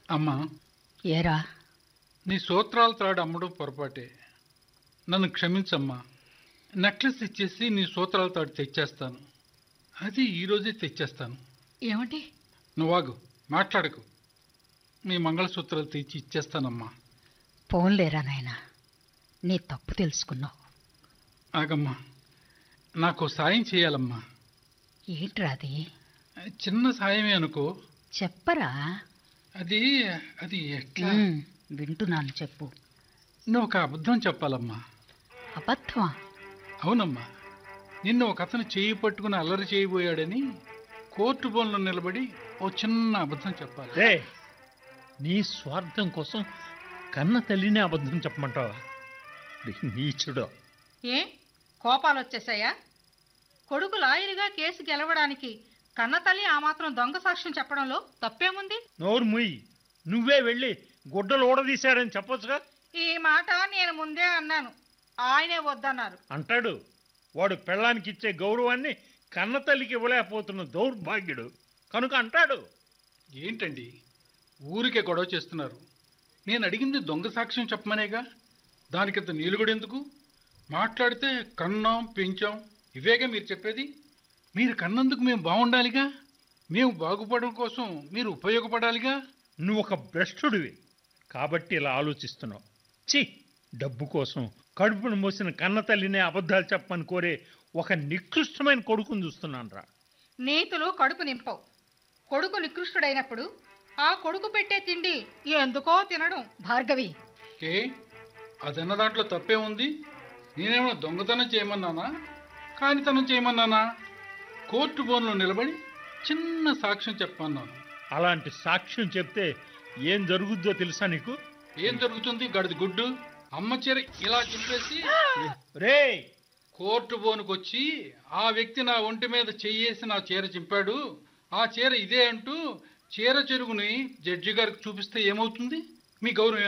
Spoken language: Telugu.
అమ్మా ఏరా నీ సూత్రాల త్రాడు అమ్మడం పొరపాటే నన్ను క్షమించమ్మా నెక్లెస్ ఇచ్చేసి నీ సూత్రాల తాడు తెచ్చేస్తాను అది ఈరోజే తెచ్చేస్తాను ఏమిటి నువ్వాగు మాట్లాడకు నీ మంగళసూత్రాలు తెచ్చి ఇచ్చేస్తానమ్మా పోన్లేరా నాయనా నీ తప్పు తెలుసుకున్నావు ఆగమ్మా నాకు సాయం చేయాలమ్మా ఏంట్రా అది చిన్న సాయమే అనుకో చెప్పరా అది అది ఎట్లా ఉమ్, వింటున్నాను చెప్పు నువ్వు ఒక అబద్ధం చెప్పాలమ్మా అబద్ధమా అవునమ్మా నిన్ను ఒక అతను చేయి పట్టుకుని అల్లరి చేయబోయాడని కోర్టు బోన్లో నిలబడి ఓ చిన్న అబద్ధం చెప్పాలి రే నీ స్వార్థం కోసం కన్న తల్లినే అబద్ధం చెప్పమంటావా నీచుడు ఏ కోపాలు వచ్చేసాయా కొడుకు లాయరుగా కేసు గెలవడానికి కన్నతల్లి ఆ మాత్రం దొంగ సాక్ష్యం చెప్పడంలో తప్పేముంది నోరు ముయ్యి నువ్వే వెళ్ళి గుడ్డలు ఊడదీశారని చెప్పొచ్చుగా ఈ మాట నేను ముందే అన్నాను ఆయనే వద్దన్నారు అంటాడు వాడు పెళ్ళానికి ఇచ్చే గౌరవాన్ని కన్న తల్లికి ఇవ్వలేకపోతున్న దౌర్భాగ్యుడు కనుక అంటాడు ఏంటండి ఊరికే గొడవ చేస్తున్నారు నేను అడిగింది దొంగ సాక్ష్యం చెప్పమనేగా దానికింత నీలుగుడెందుకు మాట్లాడితే కన్నాం పెంచాం ఇవేగా మీరు చెప్పేది మీరు కన్నందుకు మేము బాగుండాలిగా మేము బాగుపడడం కోసం మీరు ఉపయోగపడాలిగా నువ్వు ఒక భ్రష్టుడివి కాబట్టి ఇలా ఆలోచిస్తున్నావు చి డబ్బు కోసం కడుపును మోసిన కన్న తల్లినే అబద్ధాలు చెప్పమని కోరే ఒక నికృష్టమైన కొడుకుని చూస్తున్నాను రా నీతులు కడుపు నింపవు కొడుకు నికృష్టుడైనప్పుడు ఆ కొడుకు పెట్టే తిండి ఎందుకో తినడం భార్గవి ఏ అదన్న దాంట్లో తప్పే ఉంది నేనేమైనా దొంగతనం చేయమన్నానా కానితనం చేయమన్నానా కోర్టు బోన్లో నిలబడి చిన్న సాక్ష్యం చెప్పమన్నాను అలాంటి సాక్ష్యం చెప్తే ఏం జరుగుద్దో తెలుసా నీకు ఏం జరుగుతుంది గడిది గుడ్డు అమ్మ చీర ఇలా చింపేసి రే కోర్టు బోనుకొచ్చి ఆ వ్యక్తి నా ఒంటి మీద చెయ్యేసి నా చీర చింపాడు ఆ చీర ఇదే అంటూ చీర చెరుగుని జడ్జి గారికి చూపిస్తే ఏమవుతుంది మీ గౌరవం